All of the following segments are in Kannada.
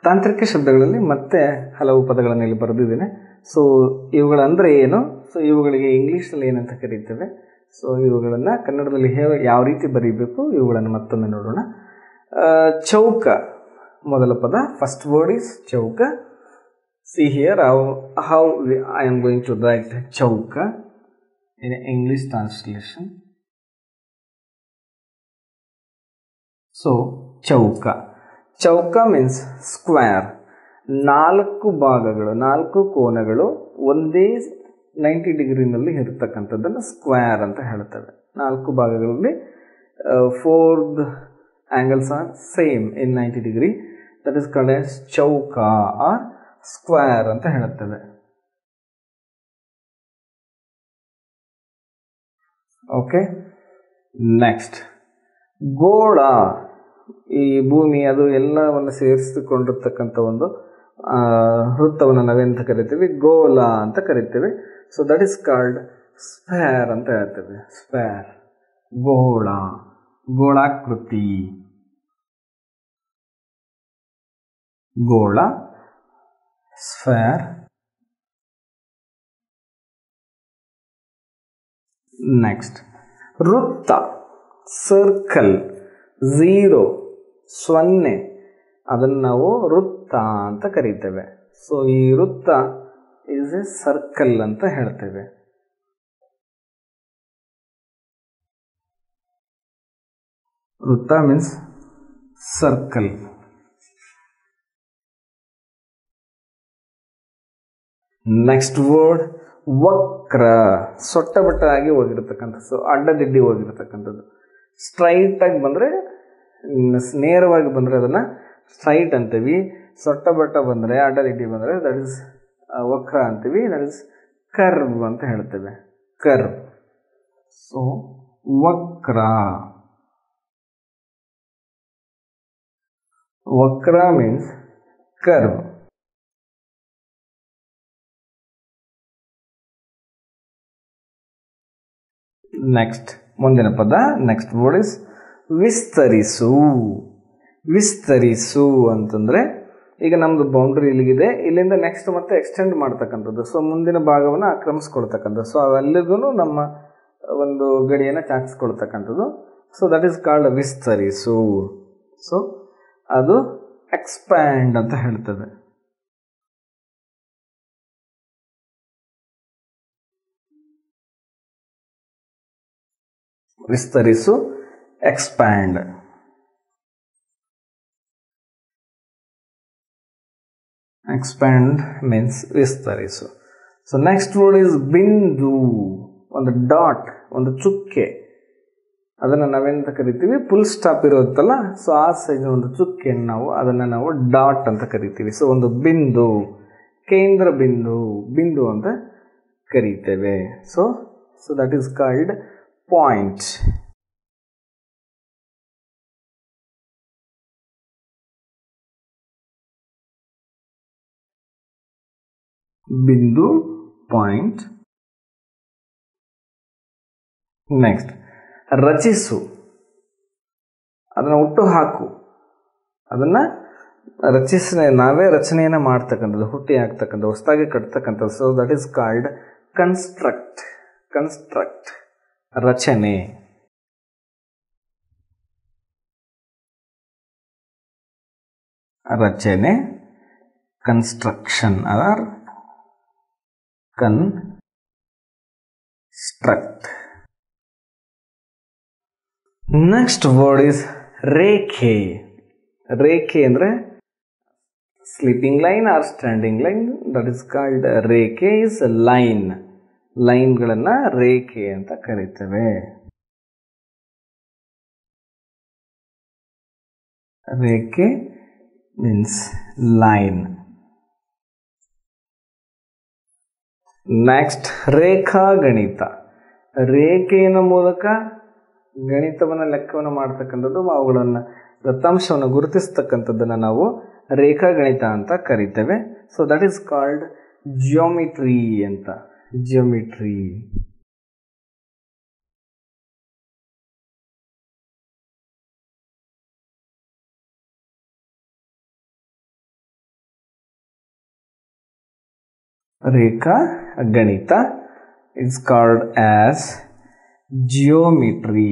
ತಾಂತ್ರಿಕ ಶಬ್ದಗಳಲ್ಲಿ ಮತ್ತೆ ಹಲವು ಪದಗಳನ್ನು ಇಲ್ಲಿ ಬರೆದಿದ್ದೇನೆ ಸೊ ಇವುಗಳಂದರೆ ಏನು ಸೊ ಇವುಗಳಿಗೆ ಇಂಗ್ಲೀಷಲ್ಲಿ ಏನಂತ ಕರೀತೇವೆ ಸೊ ಇವುಗಳನ್ನು ಕನ್ನಡದಲ್ಲಿ ಹೇ ಯಾವ ರೀತಿ ಬರೀಬೇಕು ಇವುಗಳನ್ನು ಮತ್ತೊಮ್ಮೆ ನೋಡೋಣ ಆ, ಚೌಕ ಮೊದಲ ಪದ ಫಸ್ಟ್ ವರ್ಡ್ ಈಸ್ ಚೌಕ see here how how I am going to write ಚೌಕ ಇನ್ ಇಂಗ್ಲಿಷ್ ಟ್ರಾನ್ಸ್ಲೇಷನ್ ಸೊ ಚೌಕ ಚೌಕ ಮೀನ್ಸ್ ಸ್ಕ್ವೇರ್ ನಾಲ್ಕು ಭಾಗಗಳು ನಾಲ್ಕು ಕೋನಗಳು ಒಂದೇ ನೈಂಟಿ ಡಿಗ್ರಿನಲ್ಲಿ ಇರತಕ್ಕಂಥದ್ದನ್ನು ಸ್ಕ್ವೇರ್ ಅಂತ ಹೇಳ್ತೇವೆ ನಾಲ್ಕು ಭಾಗಗಳಲ್ಲಿ fourth angles are same in ninety degree that is ಕಡೆ ಚೌಕ ಆರ್ ಸ್ಕ್ವೇರ್ ಅಂತ ಹೇಳುತ್ತೇವೆ ಓಕೆ ನೆಕ್ಸ್ಟ್ ಗೋಳ ಈ ಭೂಮಿ ಅದು ಎಲ್ಲವನ್ನು ಸೇರಿಸಿಕೊಂಡಿರ್ತಕ್ಕಂಥ ಒಂದು ಆ, ವೃತ್ತವನ್ನು ನಾವೇಂತ ಕರಿತೀವಿ ಗೋಲ ಅಂತ ಕರಿತೀವಿ so that is called sphere ಅಂತ ಹೇಳ್ತೇವೆ ಸ್ಪೇರ್ ಗೋಳ ಗೋಳಾಕೃತಿ ಗೋಳ ಸ್ಫೇರ್ ನೆಕ್ಸ್ಟ್ ವೃತ್ತ ಸರ್ಕಲ್ ಝೀರೋ ಸೊನ್ನೆ ಅದನ್ನು ನಾವು ವೃತ್ತ ಅಂತ ಕರಿತೇವೆ ಸೊ ಈ ವೃತ್ತ ಇಸ್ ಎ ಸರ್ಕಲ್ ಅಂತ ಹೇಳ್ತೇವೆ ವೃತ್ತ ಮೀನ್ಸ್ ಸರ್ಕಲ್ ನೆಕ್ಸ್ಟ್ ವರ್ಡ್ ವಕ್ರ ಸೊಟ್ಟ ಬಟ್ಟಾಗಿ ಹೋಗಿರ್ತಕ್ಕಂಥದ್ದು ಸೊ ಅಡ್ಡದಿಡ್ಡಿ ಹೋಗಿರ್ತಕ್ಕಂಥದ್ದು ಸ್ಟ್ರೈಟಾಗಿ ಬಂದರೆ ನೇರವಾಗಿ ಬಂದರೆ ಅದನ್ನು ಸ್ಟ್ರೈಟ್ ಅಂತೀವಿ ಸೊಟ್ಟ ಬಟ್ಟ ಬಂದರೆ ಅಡ್ಡದಿಡ್ಡಿ ಬಂದರೆ ದಟ್ ಇಸ್ ವಕ್ರ ಅಂತೀವಿ ದಟ್ ಇಸ್ ಕರ್ವ್ ಅಂತ ಹೇಳ್ತೇವೆ ಕರ್ವ್ ಸೊ ವಕ್ರ ವಕ್ರ ಮೀನ್ಸ್ ಕರ್ವ್ ನೆಕ್ಸ್ಟ್ ಮುಂದಿನ ಪದ ನೆಕ್ಸ್ಟ್ ವರ್ಡ್ ಇಸ್ ವಿಸ್ತರಿಸು ವಿಸ್ತರಿಸು ಅಂತಂದರೆ ಈಗ ನಮ್ಮದು ಬೌಂಡ್ರಿ ಇಲ್ಲಿಗಿದೆ ಇಲ್ಲಿಂದ ನೆಕ್ಸ್ಟ್ ಮತ್ತೆ ಎಕ್ಸ್ಟೆಂಡ್ ಮಾಡ್ತಕ್ಕಂಥದ್ದು ಸೊ ಮುಂದಿನ ಭಾಗವನ್ನು ಆಕ್ರಮಿಸ್ಕೊಳ್ತಕ್ಕಂಥದ್ದು ಸೊ ಅಲ್ಲಿಗೂ ನಮ್ಮ ಒಂದು ಗಡಿಯನ್ನು ಚಾಚಿಸ್ಕೊಳ್ತಕ್ಕಂಥದ್ದು ಸೊ ದಟ್ ಈಸ್ ಕಾಲ್ಡ್ ವಿಸ್ತರಿಸು ಸೊ ಅದು ಎಕ್ಸ್ಪ್ಯಾಂಡ್ ಅಂತ ಹೇಳ್ತದೆ ವಿಸ್ತರಿಸು ಎಕ್ಸ್ಪ್ಯಾಂಡ್ ಎಕ್ಸ್ಪ್ಯಾಂಡ್ ಮೀನ್ಸ್ ವಿಸ್ತರಿಸು ಸೊ ನೆಕ್ಸ್ಟ್ ವರ್ಡ್ ಈಸ್ ಬಿಂದು ಒಂದು ಡಾಟ್ ಒಂದು ಚುಕ್ಕೆ ಅದನ್ನು ನಾವೆಂತ ಕರಿತೀವಿ ಫುಲ್ ಸ್ಟಾಪ್ ಇರುತ್ತಲ್ಲ ಸೊ ಆ ಸೈಜ್ ಒಂದು ಚುಕ್ಕೆಯನ್ನು ನಾವು ಅದನ್ನು ನಾವು ಡಾಟ್ ಅಂತ ಕರಿತೀವಿ ಸೊ ಒಂದು ಬಿಂದು ಕೇಂದ್ರ ಬಿಂದು ಬಿಂದು ಅಂತ ಕರೀತೇವೆ so so that is called point ಬಿಂದು ಪಾಯಿಂಟ್ ನೆಕ್ಸ್ಟ್ ರಚಿಸು ಅದನ್ನು ಹುಟ್ಟು ಹಾಕು ಅದನ್ನು ರಚಿಸ ನಾವೇ ರಚನೆಯನ್ನು ಮಾಡ್ತಕ್ಕಂಥದ್ದು ಹುಟ್ಟಿ ಹಾಕ್ತಕ್ಕಂಥದ್ದು ಹೊಸದಾಗಿ ಕಟ್ತಕ್ಕಂಥದ್ದು so that is called construct construct ರಚನೆ ರಚನೆ construction or construct next word is ರೇಖೆ ರೇಖೆ ಅಂದರೆ sleeping line or standing line that is called ರೇಖೆ ಇಸ್ ಲೈನ್ ಲೈನ್ಗಳನ್ನು ರೇಖೆ ಅಂತ ಕರಿತೇವೆ ರೇಖೆ ಮೀನ್ಸ್ ಲೈನ್ ನೆಕ್ಸ್ಟ್ ರೇಖಾ ಗಣಿತ ರೇಖೆಯ ಮೂಲಕ ಗಣಿತವನ್ನು ಲೆಕ್ಕವನ್ನು ಮಾಡ್ತಕ್ಕಂಥದ್ದು ಅವುಗಳನ್ನು ದತ್ತಾಂಶವನ್ನು ಗುರುತಿಸ್ತಕ್ಕಂಥದ್ದನ್ನು ನಾವು ರೇಖಾಗಣಿತ ಅಂತ ಕರಿತೇವೆ so that is called geometry ಅಂತ ಜಿಯೋಮಿಟ್ರಿ ರೇಖಾ ಗಣಿತ it's called as geometry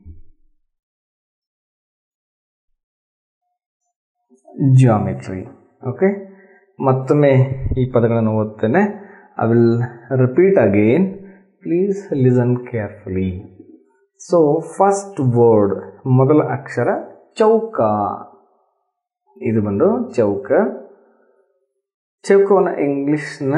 geometry okay ಮತ್ತೊಮ್ಮೆ ಈ ಪದಗಳನ್ನು ಓದ್ತೇನೆ I will repeat again please listen carefully so first word ಮೊದಲ ಅಕ್ಷರ ಚೌಕ ಇದು ಬಂದು ಚೌಕ ಚೌಕವನ್ನು ಇಂಗ್ಲಿಷ್ನ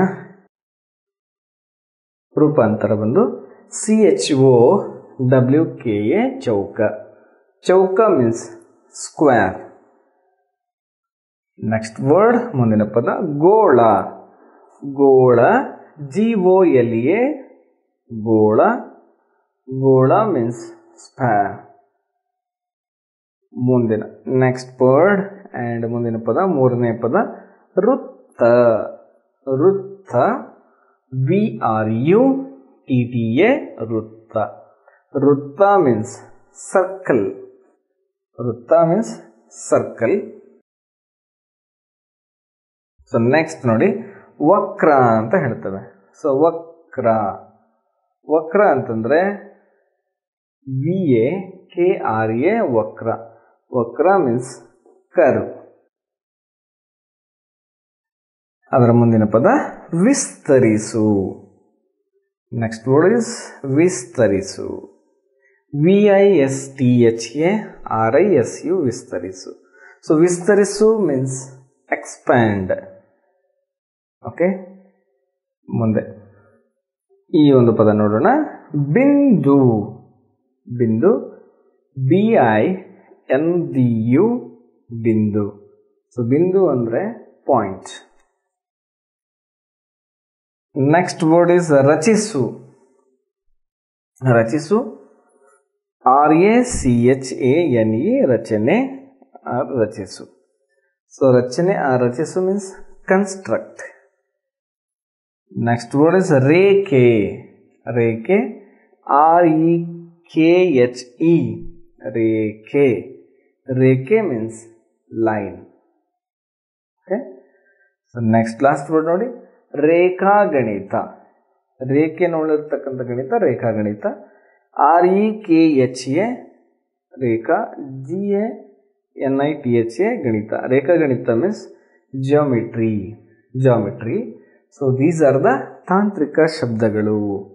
ರೂಪಾಂತರ ಬಂದು C H O W K A ಚೌಕ ಚೌಕ ಮೀನ್ಸ್ ಸ್ಕ್ವೇರ್ ನೆಕ್ಸ್ಟ್ ವರ್ಡ್ ಮುಂದಿನ ಪದ ಗೋಳ ಗೋಳ ಜಿ ಒ ಎಲ್ ಎ ಗೋಳ ಗೋಳ ಮೀನ್ಸ್ ಸ್ಕ್ವೇರ್ ಮುಂದಿನ ನೆಕ್ಸ್ಟ್ ವರ್ಡ್ ಆ್ಯಂಡ್ ಮುಂದಿನ ಪದ ಮೂರನೇ ಪದ ವೃತ್ತ ವೃತ್ತ V R U T T A ವೃತ್ತ ವೃತ್ತ ಮೀನ್ಸ್ ಸರ್ಕಲ್ ವೃತ್ತ ಮೀನ್ಸ್ ಸರ್ಕಲ್ ಸೊ ನೆಕ್ಸ್ಟ್ ನೋಡಿ ವಕ್ರ ಅಂತ ಹೇಳ್ತೇವೆ ಸೊ ವಕ್ರ ವಕ್ರ ಅಂತಂದ್ರೆ V A K R A ವಕ್ರ ವಕ್ರ ಮೀನ್ಸ್ ಕರ್ವ್ ಅದರ ಮುಂದಿನ ಪದ ವಿಸ್ತರಿಸು ನೆಕ್ಸ್ಟ್ ವರ್ಡ್ ಇಸ್ ವಿಸ್ತರಿಸು V I S T H A R I S U ವಿಸ್ತರಿಸು ಸೊ ವಿಸ್ತರಿಸು ಮೀನ್ಸ್ ಎಕ್ಸ್ಪ್ಯಾಂಡ್ ಓಕೆ ಮುಂದೆ ಈ ಒಂದು ಪದ ನೋಡೋಣ ಬಿಂದು ಬಿಂದು B I N D U ಬಿಂದು ಸೊ ಬಿಂದು ಅಂದರೆ ಪಾಯಿಂಟ್ ನೆಕ್ಸ್ಟ್ ವರ್ಡ್ ಇಸ್ ರಚಿಸು ರಚಿಸು R A C H A N E ರಚನೆ ಆರ್ ರಚಿಸು ಸೊ ರಚನೆ ಆರ್ ರಚಿಸು means construct next word is ರೇಖೆ ರೇಖೆ R E K H E ರೇಖೆ ರೇಖೆ means line okay so next last word ನೋಡಿ ರೇಖಾಗಣಿತ ರೇಖೆ ನೋಡಿರ್ತಕ್ಕಂಥ ಗಣಿತ ರೇಖಾಗಣಿತ R E K H A Rekha G A N I T H A ಗಣಿತ ರೇಖಾಗಣಿತ means geometry geometry so these are the ತಾಂತ್ರಿಕ ಶಬ್ದಗಳು